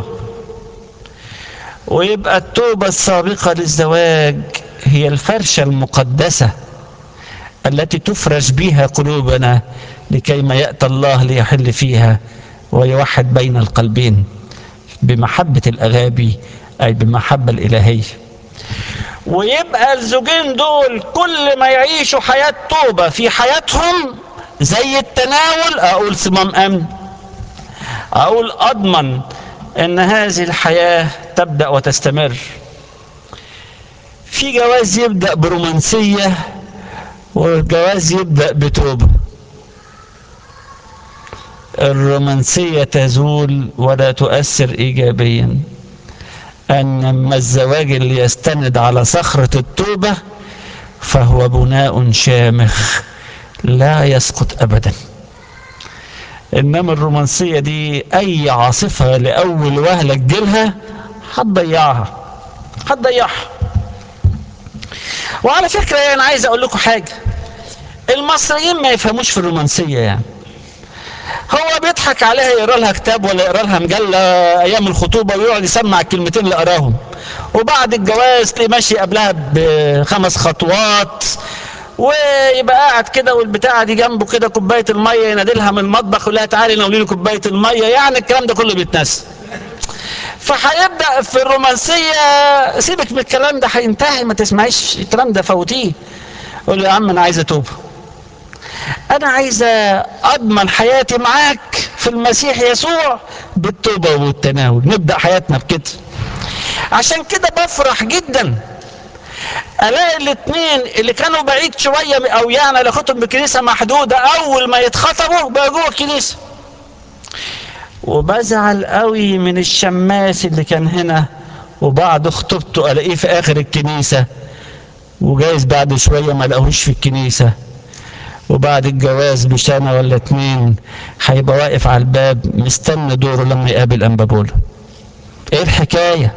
ويبقى التوبة السابقة للزواج هي الفرشة المقدسة التي تفرش بها قلوبنا لكي ما يأتى الله ليحل فيها ويوحد بين القلبين بمحبة الأغابي أي بالمحبة الإلهية ويبقى الزوجين دول كل ما يعيشوا حياة توبة في حياتهم زي التناول أقول صمام أمن أقول أضمن أن هذه الحياة تبدأ وتستمر في جواز يبدأ برومانسية والجواز يبدأ بتوبة الرومانسية تزول ولا تؤثر إيجابيا أنما الزواج اللي يستند على صخرة التوبة فهو بناء شامخ لا يسقط أبدا إنما الرومانسية دي أي عاصفة لأول وهلة تجيلها هتضيعها هتضيعها وعلى فكرة أنا عايز أقول لكم حاجة المصريين ما يفهموش في الرومانسية يعني هو بيضحك عليها يقرا لها كتاب ولا يقرا لها مجله ايام الخطوبه ويقعد يسمع الكلمتين اللي قراهم وبعد الجواز تلاقيه ماشي قبلها بخمس خطوات ويبقى قاعد كده والبتاعه دي جنبه كده كوبايه الميه ينادلها من المطبخ يقول لها تعالي ناولي لي كوبايه الميه يعني الكلام ده كله بيتنسى فهيبدا في الرومانسيه سيبك من الكلام ده هينتهي ما تسمعيش الكلام ده فوتيه قول له يا عم انا عايز اتوب انا عايز اضمن حياتي معاك في المسيح يسوع بالتوبه والتناول نبدا حياتنا بكده عشان كده بفرح جدا الاقي الاثنين اللي كانوا بعيد شويه او يعني علاقتهم بالكنيسه محدوده اول ما يتخطبوا بقى جوه الكنيسه وبزعل قوي من الشماس اللي كان هنا وبعد خطوبته الاقيه في اخر الكنيسه وجايز بعد شويه ما لقاهوش في الكنيسه وبعد الجواز بسنه ولا اتنين هيبقى واقف على الباب مستني دوره لما يقابل انبابوله ايه الحكايه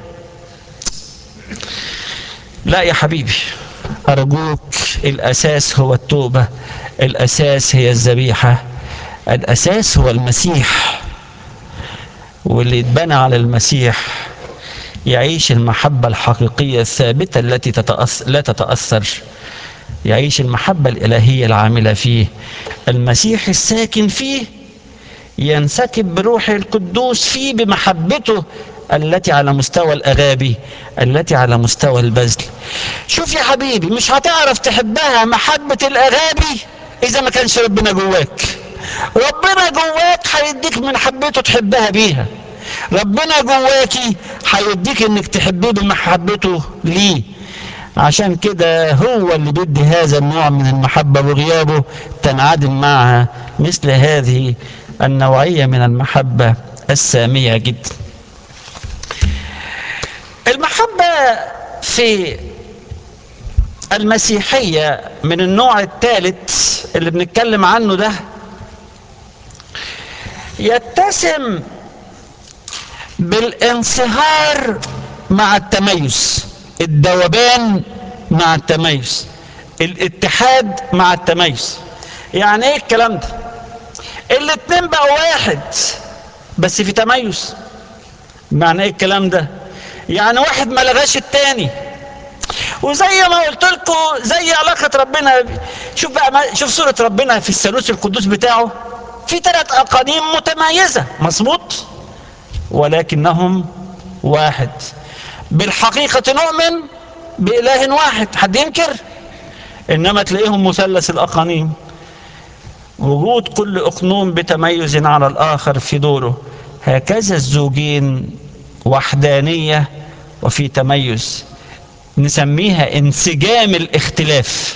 لا يا حبيبي ارجوك الاساس هو التوبه الاساس هي الذبيحه الاساس هو المسيح واللي يتبنى على المسيح يعيش المحبة الحقيقية الثابتة التي تتأثر لا تتأثر يعيش المحبة الإلهية العاملة فيه المسيح الساكن فيه ينسكب بروح القدوس فيه بمحبته التي على مستوى الأغابي التي على مستوى البذل شوف يا حبيبي مش هتعرف تحبها محبة الأغابي إذا ما كانش ربنا جواك ربنا جواك هيديك من حبته تحبها بيها ربنا جواكي هيديك انك تحبيه بمحبته ليه عشان كده هو اللي بيدي هذا النوع من المحبة وغيابه تنعدم معها مثل هذه النوعية من المحبة السامية جدا المحبة في المسيحية من النوع الثالث اللي بنتكلم عنه ده يتسم بالانصهار مع التميز الذوبان مع التميز الاتحاد مع التميز يعني ايه الكلام ده الاتنين بقوا واحد بس في تميز معنى ايه الكلام ده يعني واحد ما لغاش التاني وزي ما قلت لكم زي علاقة ربنا شوف بقى شوف سورة ربنا في الثالوث القدوس بتاعه في ثلاث أقانيم متميزة مظبوط ولكنهم واحد بالحقيقة نؤمن بإله واحد حد ينكر إنما تلاقيهم مثلث الأقانيم وجود كل أقنوم بتميز على الآخر في دوره هكذا الزوجين وحدانية وفي تميز نسميها انسجام الاختلاف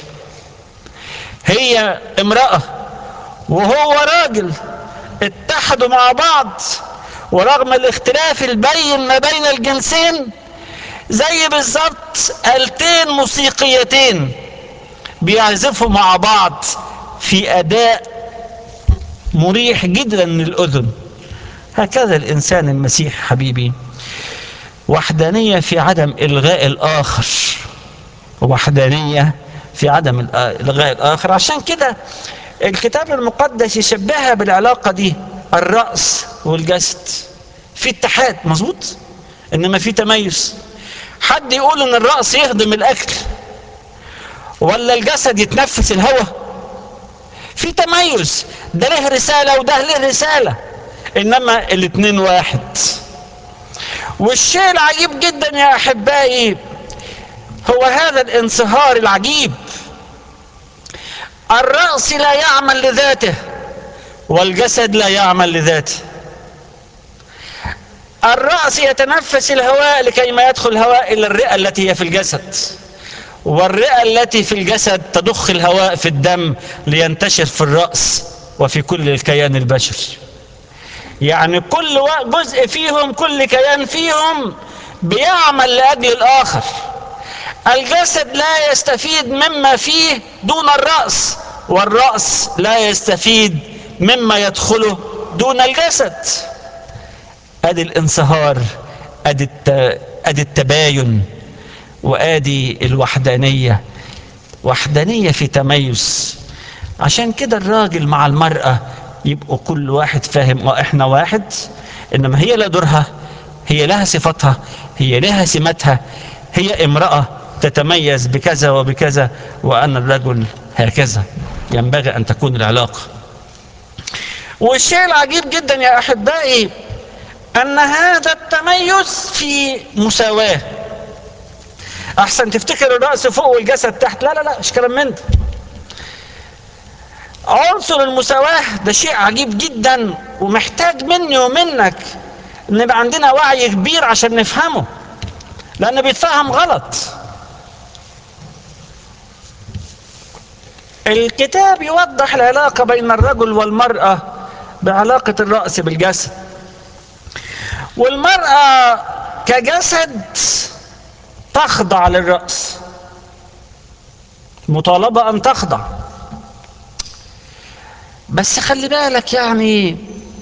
هي امرأة وهو راجل اتحدوا مع بعض ورغم الاختلاف البين ما بين الجنسين زي بالظبط آلتين موسيقيتين بيعزفوا مع بعض في أداء مريح جدا للأذن هكذا الإنسان المسيح حبيبي وحدانية في عدم إلغاء الآخر وحدانية في عدم إلغاء الآخر عشان كده الكتاب المقدس يشبهها بالعلاقة دي الرأس والجسد في اتحاد مظبوط انما في تميز حد يقول ان الرأس يهضم الاكل ولا الجسد يتنفس الهواء في تميز ده له رسالة وده له رسالة انما الاتنين واحد والشيء العجيب جدا يا احبائي هو هذا الانصهار العجيب الرأس لا يعمل لذاته والجسد لا يعمل لذاته الرأس يتنفس الهواء لكي ما يدخل الهواء إلى الرئة التي هي في الجسد والرئة التي في الجسد تضخ الهواء في الدم لينتشر في الرأس وفي كل الكيان البشري يعني كل جزء فيهم كل كيان فيهم بيعمل لأجل الآخر الجسد لا يستفيد مما فيه دون الرأس والرأس لا يستفيد مما يدخله دون الجسد ادي الانصهار ادي ادي التباين وادي الوحدانيه وحدانيه في تميز عشان كده الراجل مع المرأة يبقوا كل واحد فاهم اه احنا واحد انما هي لها دورها هي لها صفتها هي لها سماتها هي امرأة تتميز بكذا وبكذا وأنا الرجل هكذا ينبغي أن تكون العلاقة والشيء العجيب جدا يا أحبائي أن هذا التميز في مساواة أحسن تفتكر الرأس فوق والجسد تحت لا لا لا مش كلام من ده عنصر المساواة ده شيء عجيب جدا ومحتاج مني ومنك ان يبقى عندنا وعي كبير عشان نفهمه لأنه بيتفهم غلط الكتاب يوضح العلاقة بين الرجل والمرأة بعلاقة الرأس بالجسد والمرأة كجسد تخضع للرأس مطالبة أن تخضع بس خلي بالك يعني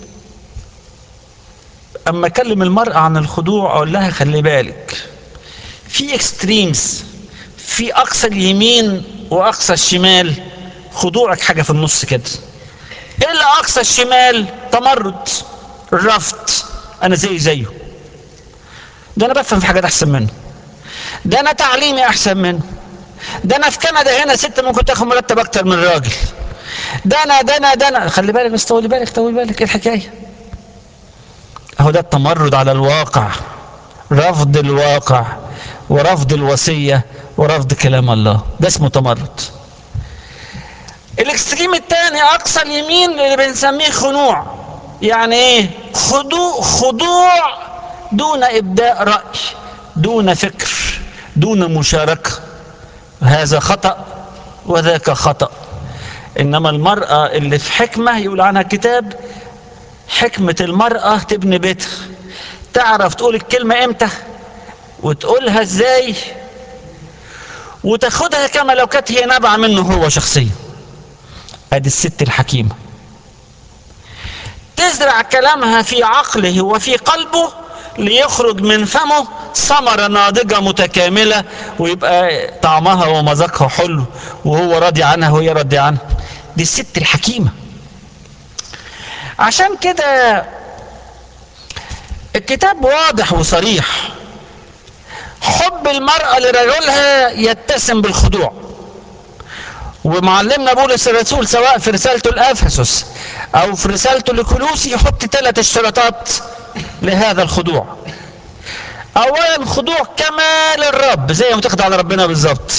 أما أكلم المرأة عن الخضوع أقول لها خلي بالك في اكستريمز في أقصى اليمين وأقصى الشمال خضوعك حاجة في النص كده إلا أقصى الشمال تمرد الرفض أنا زي زيه ده أنا بفهم في حاجات أحسن منه ده أنا تعليمي أحسن منه ده أنا في كندا هنا ست ممكن تاخد مرتب أكتر من راجل ده أنا ده أنا ده أنا خلي بالك بس طولي بالك طولي بالك إيه الحكاية أهو ده التمرد على الواقع رفض الواقع ورفض الوصية ورفض كلام الله ده اسمه تمرد الاكستريم الثاني اقصى اليمين اللي بنسميه خنوع يعني ايه خضوع خضوع دون ابداء راي دون فكر دون مشاركه هذا خطا وذاك خطا انما المراه اللي في حكمه يقول عنها الكتاب حكمه المراه تبني بيتها تعرف تقول الكلمه امتى وتقولها ازاي وتاخدها كما لو كانت هي نابعه منه هو شخصيا ادي الست الحكيمه تزرع كلامها في عقله وفي قلبه ليخرج من فمه ثمرة ناضجة متكاملة ويبقى طعمها ومذاقها حلو وهو راضي عنها وهي راضية عنها دي الست الحكيمة عشان كده الكتاب واضح وصريح حب المرأة لرجلها يتسم بالخضوع ومعلمنا بولس الرسول سواء في رسالته لافسس او في رسالته لكلوسي يحط ثلاث اشتراطات لهذا الخضوع اولا خضوع كما للرب زي ما تخضع لربنا بالظبط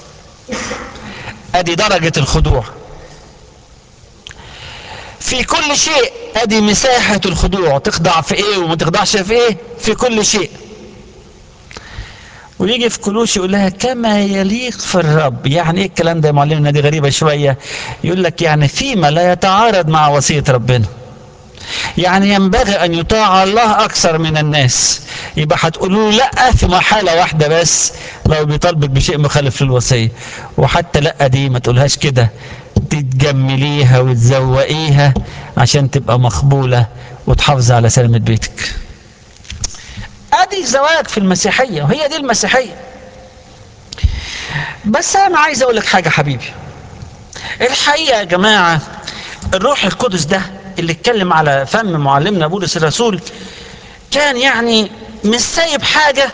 ادي درجة الخضوع في كل شيء ادي مساحة الخضوع تخضع في ايه وما تخضعش في ايه في كل شيء ويجي في كلوش يقول لها كما يليق في الرب يعني ايه الكلام ده يا معلمنا دي غريبه شويه يقول لك يعني فيما لا يتعارض مع وصيه ربنا يعني ينبغي ان يطاع الله اكثر من الناس يبقى هتقولوا له لا في مرحله واحده بس لو بيطالبك بشيء مخالف للوصيه وحتى لا دي ما تقولهاش كده تتجمليها وتزوقيها عشان تبقى مقبوله وتحافظ على سلامه بيتك ادي الزواج في المسيحيه وهي دي المسيحيه بس انا عايز اقول لك حاجه حبيبي الحقيقه يا جماعه الروح القدس ده اللي اتكلم على فم معلمنا بولس الرسول كان يعني مش سايب حاجه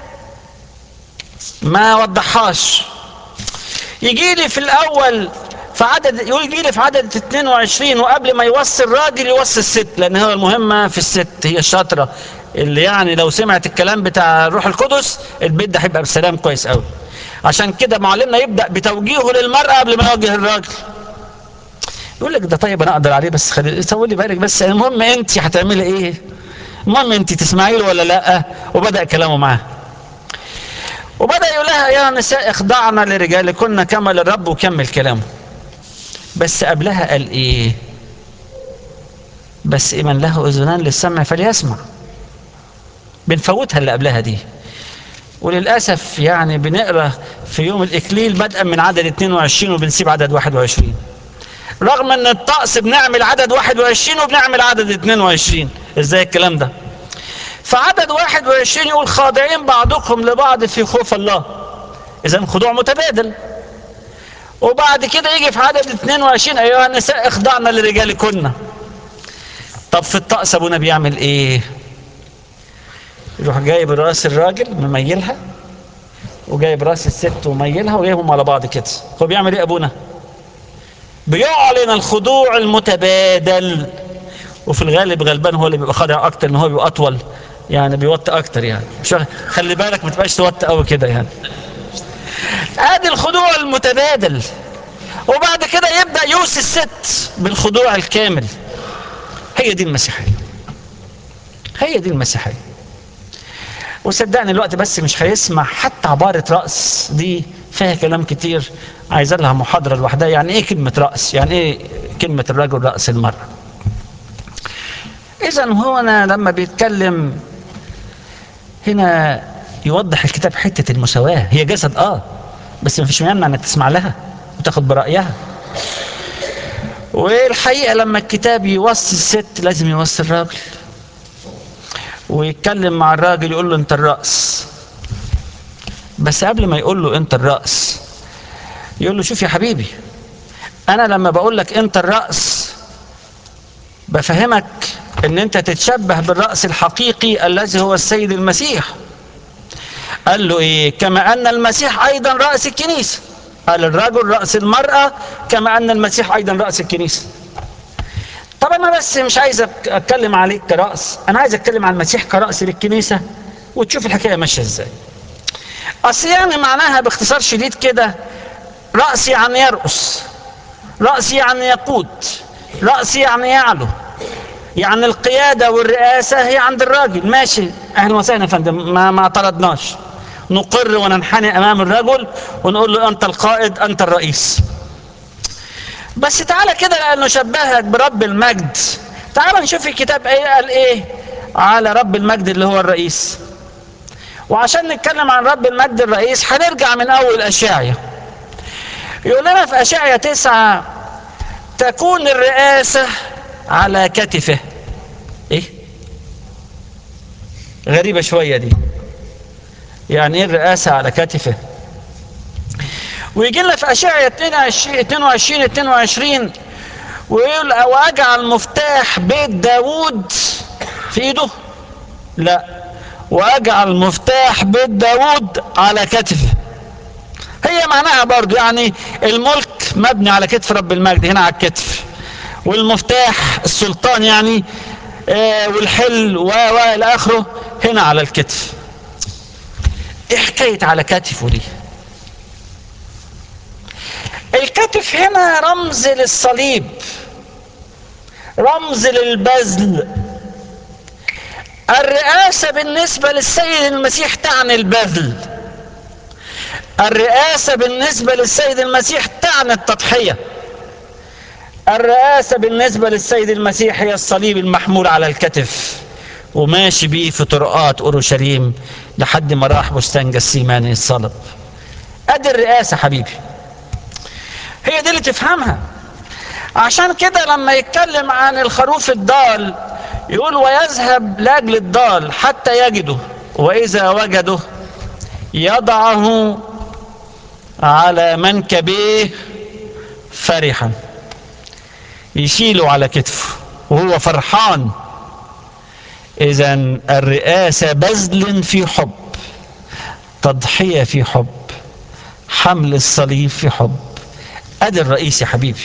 ما وضحهاش يجي لي في الاول في عدد يقول يجي لي في عدد 22 وقبل ما يوصي الراجل يوصي الست لان هو المهمه في الست هي الشاطره اللي يعني لو سمعت الكلام بتاع الروح القدس البيت ده هيبقى بسلام كويس قوي عشان كده معلمنا يبدا بتوجيهه للمراه قبل ما يوجه الراجل يقول لك ده طيب انا اقدر عليه بس خلي سوي لي بالك بس المهم انت هتعملي ايه المهم انت تسمعي له ولا لا وبدا كلامه معاه وبدا يقول لها يا نساء اخضعنا لرجالكن كما للرب وكمل كلامه بس قبلها قال ايه بس من له اذنان للسمع فليسمع بنفوتها اللي قبلها دي وللاسف يعني بنقرا في يوم الاكليل بدءا من عدد 22 وبنسيب عدد 21 رغم ان الطقس بنعمل عدد 21 وبنعمل عدد 22 ازاي الكلام ده فعدد 21 يقول خاضعين بعضكم لبعض في خوف الله اذا خضوع متبادل وبعد كده يجي في عدد 22 ايها النساء اخضعنا لرجالكن طب في الطقس ابونا بيعمل ايه يروح جايب راس الراجل مميلها وجايب راس الست وميلها وجايبهم على بعض كده هو بيعمل ايه ابونا بيعلن الخضوع المتبادل وفي الغالب غلبان هو اللي بيبقى خاضع اكتر ان هو بيبقى اطول يعني بيوطي اكتر يعني مش خلي بالك ما تبقاش توطي قوي كده يعني ادي الخضوع المتبادل وبعد كده يبدا يوصي الست بالخضوع الكامل هي دي المسيحيه هي دي المسيحيه وصدقني الوقت بس مش هيسمع حتى عباره راس دي فيها كلام كتير عايز لها محاضره لوحدها يعني ايه كلمه راس يعني ايه كلمه الرجل راس المراه اذا هو أنا لما بيتكلم هنا يوضح الكتاب حته المساواه هي جسد اه بس ما فيش مانع انك تسمع لها وتاخد برايها والحقيقه لما الكتاب يوصي الست لازم يوصي الراجل ويتكلم مع الراجل يقول له انت الراس بس قبل ما يقول له انت الراس يقول له شوف يا حبيبي انا لما بقول لك انت الراس بفهمك ان انت تتشبه بالراس الحقيقي الذي هو السيد المسيح قال له ايه كما ان المسيح ايضا راس الكنيسه قال الرجل راس المراه كما ان المسيح ايضا راس الكنيسه طب انا بس مش عايز اتكلم عليك كراس انا عايز اتكلم عن المسيح كراس للكنيسه وتشوف الحكايه ماشيه ازاي اصل يعني معناها باختصار شديد كده راس يعني يرقص راس يعني يقود راس يعني يعلو يعني القيادة والرئاسة هي عند الراجل ماشي أهلا وسهلا يا فندم ما, ما اعترضناش نقر وننحني أمام الرجل ونقول له أنت القائد أنت الرئيس بس تعالى كده نشبهك برب المجد تعالى نشوف الكتاب ايه قال ايه على رب المجد اللي هو الرئيس وعشان نتكلم عن رب المجد الرئيس هنرجع من اول اشعيا يقول لنا في اشعيا تسعة تكون الرئاسة على كتفه ايه غريبة شوية دي يعني ايه الرئاسة على كتفه ويجي لنا في اشعيا 22 22 22 ويقول واجعل مفتاح بيت داوود في ايده لا واجعل مفتاح بيت داوود على كتفه هي معناها برضو يعني الملك مبني على كتف رب المجد هنا على الكتف والمفتاح السلطان يعني آه والحل و الى اخره هنا على الكتف ايه حكايه على كتفه دي الكتف هنا رمز للصليب رمز للبذل الرئاسة بالنسبة للسيد المسيح تعني البذل الرئاسة بالنسبة للسيد المسيح تعني التضحية الرئاسة بالنسبة للسيد المسيح هي الصليب المحمول على الكتف وماشي بيه في طرقات أورشليم لحد ما راح بستان جسيماني الصلب ادي الرئاسة حبيبي هي دي اللي تفهمها عشان كده لما يتكلم عن الخروف الضال يقول ويذهب لاجل الضال حتى يجده واذا وجده يضعه على منكبيه فرحا يشيله على كتفه وهو فرحان اذا الرئاسه بذل في حب تضحيه في حب حمل الصليب في حب ادي الرئيس يا حبيبي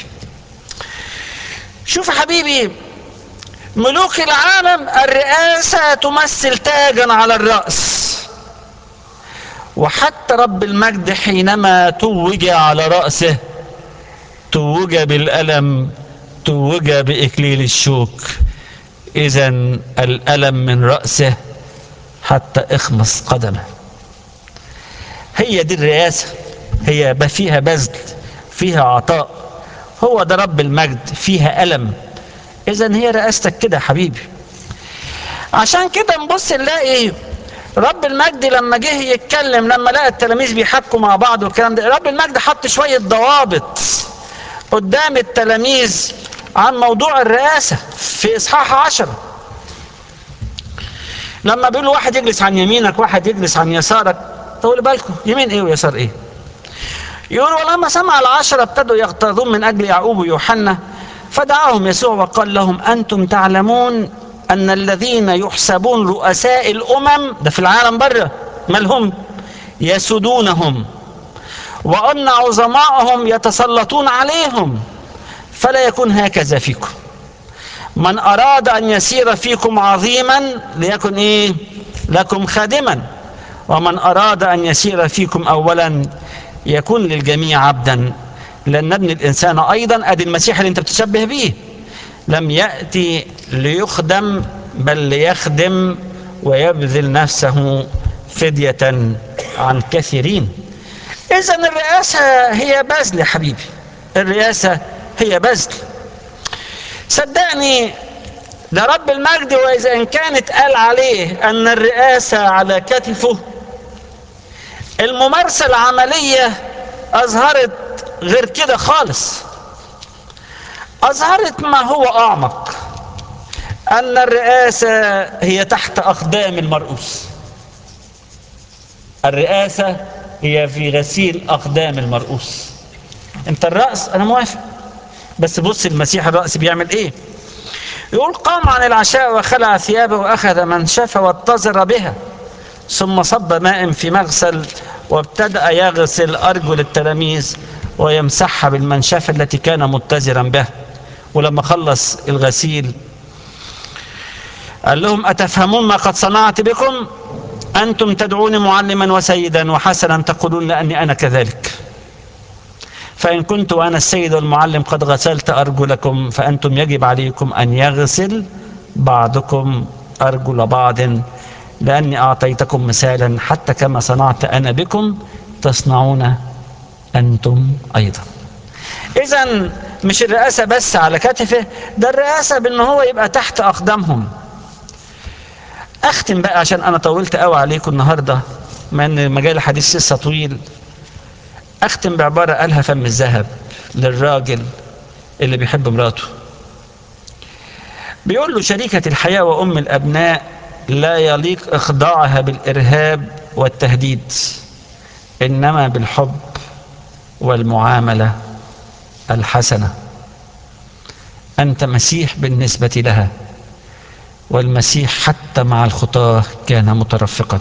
شوف حبيبي ملوك العالم الرئاسة تمثل تاجا على الرأس وحتى رب المجد حينما توج على رأسه توج بالألم توج بإكليل الشوك إذا الألم من رأسه حتى اخمص قدمه هي دي الرئاسة هي فيها بذل فيها عطاء هو ده رب المجد فيها ألم إذا هي رئاستك كده يا حبيبي عشان كده نبص نلاقي رب المجد لما جه يتكلم لما لقى التلاميذ بيحكوا مع بعض والكلام ده رب المجد حط شوية ضوابط قدام التلاميذ عن موضوع الرئاسة في إصحاح عشرة لما بيقول واحد يجلس عن يمينك واحد يجلس عن يسارك طول بالكم يمين ايه ويسار ايه يقول ولما سمع العشرة ابتدوا يغتاظون من أجل يعقوب ويوحنا فدعاهم يسوع وقال لهم أنتم تعلمون أن الذين يحسبون رؤساء الأمم ده في العالم بره مالهم يسودونهم وأن عظماءهم يتسلطون عليهم فلا يكون هكذا فيكم من أراد أن يسير فيكم عظيما ليكن إيه لكم خادما ومن أراد أن يسير فيكم أولا يكون للجميع عبدا لأن ابن الإنسان أيضا أدي المسيح اللي أنت بتشبه به لم يأتي ليخدم بل ليخدم ويبذل نفسه فدية عن كثيرين إذا الرئاسة هي بذل يا حبيبي الرئاسة هي بذل صدقني ده رب المجد وإذا إن كانت قال عليه أن الرئاسة على كتفه الممارسة العملية أظهرت غير كده خالص أظهرت ما هو أعمق أن الرئاسة هي تحت أقدام المرؤوس الرئاسة هي في غسيل أقدام المرؤوس أنت الرأس أنا موافق بس بص المسيح الرأس بيعمل إيه يقول قام عن العشاء وخلع ثيابه وأخذ منشفة واتزر بها ثم صب ماء في مغسل وابتدأ يغسل أرجل التلاميذ ويمسحها بالمنشفة التي كان متزرا بها ولما خلص الغسيل قال لهم أتفهمون ما قد صنعت بكم أنتم تدعوني معلما وسيدا وحسنا تقولون لأني أنا كذلك فإن كنت وأنا السيد والمعلم قد غسلت أرجلكم فأنتم يجب عليكم أن يغسل بعضكم أرجل بعض لأني أعطيتكم مثالا حتى كما صنعت أنا بكم تصنعون أنتم أيضا إذا مش الرئاسة بس على كتفه ده الرئاسة بأن هو يبقى تحت أقدامهم أختم بقى عشان أنا طولت قوي عليكم النهاردة مع أن مجال الحديث لسه طويل أختم بعبارة قالها فم الذهب للراجل اللي بيحب مراته بيقول له شريكة الحياة وأم الأبناء لا يليق إخضاعها بالإرهاب والتهديد إنما بالحب والمعاملة الحسنة أنت مسيح بالنسبة لها والمسيح حتى مع الخطاة كان مترفقا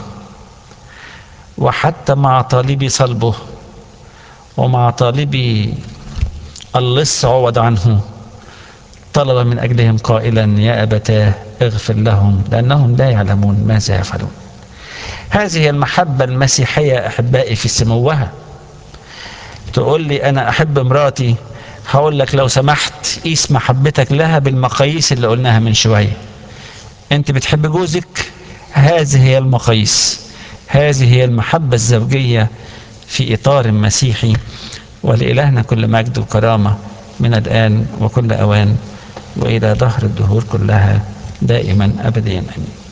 وحتى مع طالبي صلبه ومع طالبي اللص عوض عنه طلب من أجلهم قائلا يا أبتاه اغفر لهم لأنهم لا يعلمون ماذا يفعلون هذه المحبة المسيحية أحبائي في سموها تقول لي أنا أحب مراتي هقول لك لو سمحت قيس محبتك لها بالمقاييس اللي قلناها من شوية أنت بتحب جوزك هذه هي المقاييس هذه هي المحبة الزوجية في إطار مسيحي ولإلهنا كل مجد وكرامة من الآن وكل أوان وإلى ظهر الدهور كلها دائما أبديا أمين